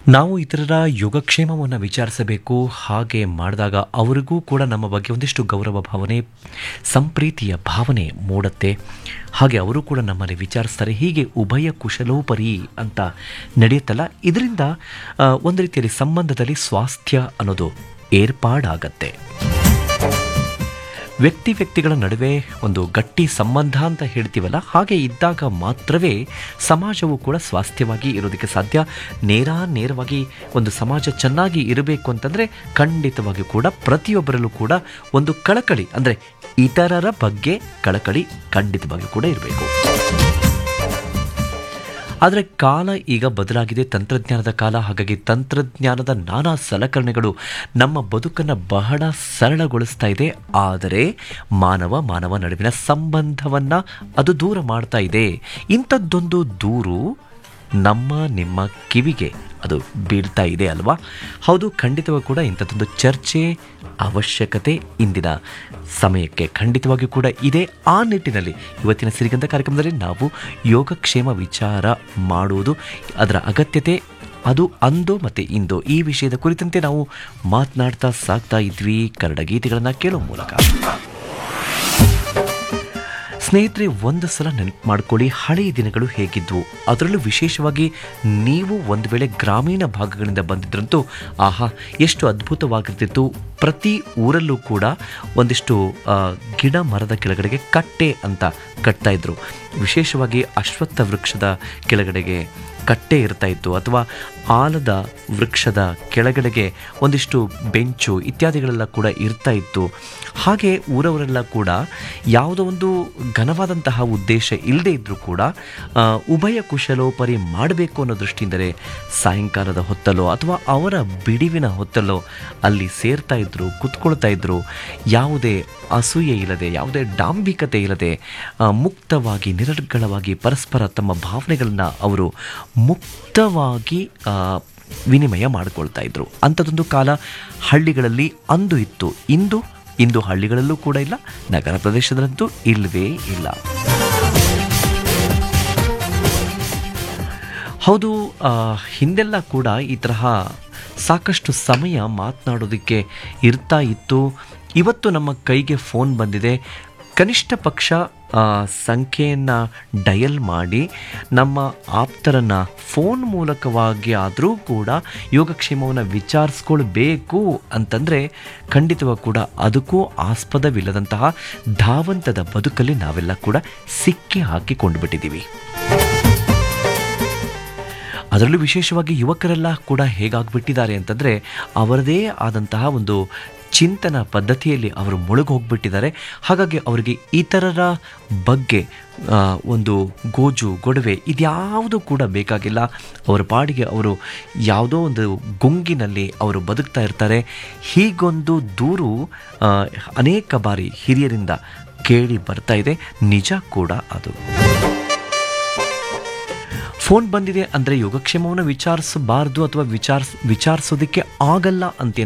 ನಾವು ಇತರರ ಯೋಗಕ್ಷೇಮವನ್ನು ವಿಚಾರಿಸಬೇಕು ಹಾಗೆ ಮಾಡಿದಾಗ ಅವರಿಗೂ ಕೂಡ ನಮ್ಮ ಬಗ್ಗೆ ಒಂದಿಷ್ಟು ಗೌರವ ಭಾವನೆ ಸಂಪ್ರೀತಿಯ ಭಾವನೆ ಮೂಡುತ್ತೆ ಹಾಗೆ ಅವರು ಕೂಡ ನಮ್ಮಲ್ಲಿ ವಿಚಾರಿಸ್ತಾರೆ ಹೀಗೆ ಉಭಯ ಕುಶಲೋಪರಿ ಅಂತ ನಡೆಯುತ್ತಲ್ಲ ಇದರಿಂದ ಆ, ಒಂದು ರೀತಿಯಲ್ಲಿ ಸಂಬಂಧದಲ್ಲಿ ಸ್ವಾಸ್ಥ್ಯ ಅನ್ನೋದು ಏರ್ಪಾಡಾಗತ್ತೆ ವ್ಯಕ್ತಿ ವ್ಯಕ್ತಿಗಳ ನಡುವೆ ಒಂದು ಗಟ್ಟಿ ಸಂಬಂಧ ಅಂತ ಹೇಳ್ತೀವಲ್ಲ ಹಾಗೆ ಇದ್ದಾಗ ಮಾತ್ರವೇ ಸಮಾಜವು ಕೂಡ ಸ್ವಾಸ್ಥ್ಯವಾಗಿ ಇರೋದಕ್ಕೆ ಸಾಧ್ಯ ನೇರ ನೇರವಾಗಿ ಒಂದು ಸಮಾಜ ಚೆನ್ನಾಗಿ ಇರಬೇಕು ಅಂತಂದರೆ ಖಂಡಿತವಾಗಿಯೂ ಕೂಡ ಪ್ರತಿಯೊಬ್ಬರಲ್ಲೂ ಕೂಡ ಒಂದು ಕಳಕಳಿ ಅಂದರೆ ಇತರರ ಬಗ್ಗೆ ಕಳಕಳಿ ಖಂಡಿತವಾಗಿಯೂ ಕೂಡ ಇರಬೇಕು ಆದರೆ ಕಾಲ ಈಗ ಬದಲಾಗಿದೆ ತಂತ್ರಜ್ಞಾನದ ಕಾಲ ಹಾಗಾಗಿ ತಂತ್ರಜ್ಞಾನದ ನಾನಾ ಸಲಕರಣೆಗಳು ನಮ್ಮ ಬದುಕನ್ನು ಬಹಳ ಸರಳಗೊಳಿಸ್ತಾ ಇದೆ ಆದರೆ ಮಾನವ ಮಾನವ ನಡುವಿನ ಸಂಬಂಧವನ್ನು ಅದು ದೂರ ಮಾಡ್ತಾ ಇದೆ ಇಂಥದ್ದೊಂದು ದೂರು ನಮ್ಮ ನಿಮ್ಮ ಕಿವಿಗೆ ಅದು ಬೀಳ್ತಾ ಇದೆ ಅಲ್ವಾ ಹೌದು ಖಂಡಿತವಾಗಿ ಕೂಡ ಇಂಥದ್ದೊಂದು ಚರ್ಚೆ ಅವಶ್ಯಕತೆ ಇಂದಿನ ಸಮಯಕ್ಕೆ ಖಂಡಿತವಾಗಿಯೂ ಕೂಡ ಇದೆ ಆ ನಿಟ್ಟಿನಲ್ಲಿ ಇವತ್ತಿನ ಸಿರಿಗಂಧ ಕಾರ್ಯಕ್ರಮದಲ್ಲಿ ನಾವು ಯೋಗಕ್ಷೇಮ ವಿಚಾರ ಮಾಡುವುದು ಅದರ ಅಗತ್ಯತೆ ಅದು ಅಂದು ಮತ್ತು ಇಂದು ಈ ವಿಷಯದ ಕುರಿತಂತೆ ನಾವು ಮಾತನಾಡ್ತಾ ಸಾಗ್ತಾ ಇದ್ವಿ ಕನ್ನಡ ಗೀತೆಗಳನ್ನು ಕೇಳೋ ಮೂಲಕ ಸ್ನೇಹಿತರೆ ಒಂದು ಸಲ ನೆನಪು ಮಾಡ್ಕೊಳ್ಳಿ ಹಳೆಯ ದಿನಗಳು ಹೇಗಿದ್ವು ಅದರಲ್ಲೂ ವಿಶೇಷವಾಗಿ ನೀವು ಒಂದು ವೇಳೆ ಗ್ರಾಮೀಣ ಭಾಗಗಳಿಂದ ಬಂದಿದ್ರಂತೂ ಆಹಾ ಎಷ್ಟು ಅದ್ಭುತವಾಗಿರ್ತಿತ್ತು ಪ್ರತಿ ಊರಲ್ಲೂ ಕೂಡ ಒಂದಿಷ್ಟು ಆ, ಗಿಡ ಮರದ ಕೆಳಗಡೆಗೆ ಕಟ್ಟೆ ಅಂತ ಕಟ್ತಾ ಇದ್ರು ವಿಶೇಷವಾಗಿ ಅಶ್ವತ್ಥ ವೃಕ್ಷದ ಕೆಳಗಡೆಗೆ ಕಟ್ಟೆ ಇರ್ತಾ ಇತ್ತು ಅಥವಾ ಆಲದ ವೃಕ್ಷದ ಕೆಳಗಡೆಗೆ ಒಂದಿಷ್ಟು ಬೆಂಚು ಇತ್ಯಾದಿಗಳೆಲ್ಲ ಕೂಡ ಇರ್ತಾ ಇತ್ತು ಹಾಗೆ ಊರವರೆಲ್ಲ ಕೂಡ ಯಾವುದೋ ಒಂದು ಘನವಾದಂತಹ ಉದ್ದೇಶ ಇಲ್ಲದೇ ಇದ್ದರೂ ಕೂಡ ಆ, ಉಭಯ ಕುಶಲೋಪರಿ ಮಾಡಬೇಕು ಅನ್ನೋ ದೃಷ್ಟಿಯಿಂದಲೇ ಸಾಯಂಕಾಲದ ಹೊತ್ತಲ್ಲೋ ಅಥವಾ ಅವರ ಬಿಡಿವಿನ ಹೊತ್ತಲ್ಲೋ ಅಲ್ಲಿ ಸೇರ್ತಾ ಇದ್ರು ಕುತ್ಕೊಳ್ತಾ ಇದ್ರು ಯಾವುದೇ ಅಸೂಯೆ ಇಲ್ಲದೆ ಯಾವುದೇ ಡಾಂಬಿಕತೆ ಇಲ್ಲದೆ ಆ, ಮುಕ್ತವಾಗಿ ನಿರರ್ಗಳವಾಗಿ ಪರಸ್ಪರ ತಮ್ಮ ಭಾವನೆಗಳನ್ನು ಅವರು ಮುಕ್ತವಾಗಿ ಆ, ವಿನಿಮಯ ಮಾಡಿಕೊಳ್ತಾ ಇದ್ರು ಅಂಥದ್ದೊಂದು ಕಾಲ ಹಳ್ಳಿಗಳಲ್ಲಿ ಅಂದು ಇತ್ತು ಇಂದು ಇಂದು ಹಳ್ಳಿಗಳಲ್ಲೂ ಕೂಡ ಇಲ್ಲ ನಗರ ಪ್ರದೇಶದಲ್ಲಂತೂ ಇಲ್ಲವೇ ಇಲ್ಲ ಹೌದು ಆ, ಹಿಂದೆಲ್ಲ ಕೂಡ ಈ ತರಹ ಸಾಕಷ್ಟು ಸಮಯ ಮಾತನಾಡೋದಕ್ಕೆ ಇರ್ತಾ ಇತ್ತು ಇವತ್ತು ನಮ್ಮ ಕೈಗೆ ಫೋನ್ ಬಂದಿದೆ ಕನಿಷ್ಠ ಪಕ್ಷ ಆ, ಸಂಖ್ಯೆಯನ್ನು ಡಯಲ್ ಮಾಡಿ ನಮ್ಮ ಆಪ್ತರನ್ನು ಫೋನ್ ಮೂಲಕವಾಗಿ ಆದರೂ ಕೂಡ ಯೋಗಕ್ಷೇಮವನ್ನು ವಿಚಾರಿಸ್ಕೊಳ್ಬೇಕು ಅಂತಂದರೆ ಖಂಡಿತವಾಗಿ ಕೂಡ ಅದಕ್ಕೂ ಆಸ್ಪದವಿಲ್ಲದಂತಹ ಧಾವಂತದ ಬದುಕಲ್ಲಿ ನಾವೆಲ್ಲ ಕೂಡ ಸಿಕ್ಕಿ ಹಾಕಿಕೊಂಡು ಬಿಟ್ಟಿದ್ದೀವಿ ಅದರಲ್ಲೂ ವಿಶೇಷವಾಗಿ ಯುವಕರೆಲ್ಲ ಕೂಡ ಹೇಗಾಗ್ಬಿಟ್ಟಿದ್ದಾರೆ ಅಂತಂದರೆ ಅವರದೇ ಆದಂತಹ ಒಂದು ಚಿಂತನ ಪದ್ಧತಿಯಲ್ಲಿ ಅವರು ಮುಳುಗಿ ಹೋಗ್ಬಿಟ್ಟಿದ್ದಾರೆ ಹಾಗಾಗಿ ಅವರಿಗೆ ಇತರರ ಬಗ್ಗೆ ಆ, ಒಂದು ಗೋಜು ಗೊಡವೆ ಇದ್ಯಾವುದು ಕೂಡ ಬೇಕಾಗಿಲ್ಲ ಅವರ ಪಾಡಿಗೆ ಅವರು ಯಾವುದೋ ಒಂದು ಗುಂಗಿನಲ್ಲಿ ಅವರು ಬದುಕ್ತಾ ಇರ್ತಾರೆ ಹೀಗೊಂದು ದೂರು ಆ, ಅನೇಕ ಬಾರಿ ಹಿರಿಯರಿಂದ ಕೇಳಿ ಬರ್ತಾ ಇದೆ ನಿಜ ಕೂಡ ಅದು ಫೋನ್ ಬಂದಿದೆ ಅಂದರೆ ಯೋಗಕ್ಷೇಮವನ್ನು ವಿಚಾರಿಸಬಾರ್ದು ಅಥವಾ ವಿಚಾರಿಸ್ ವಿಚಾರಿಸೋದಕ್ಕೆ ಆಗಲ್ಲ ಅಂತ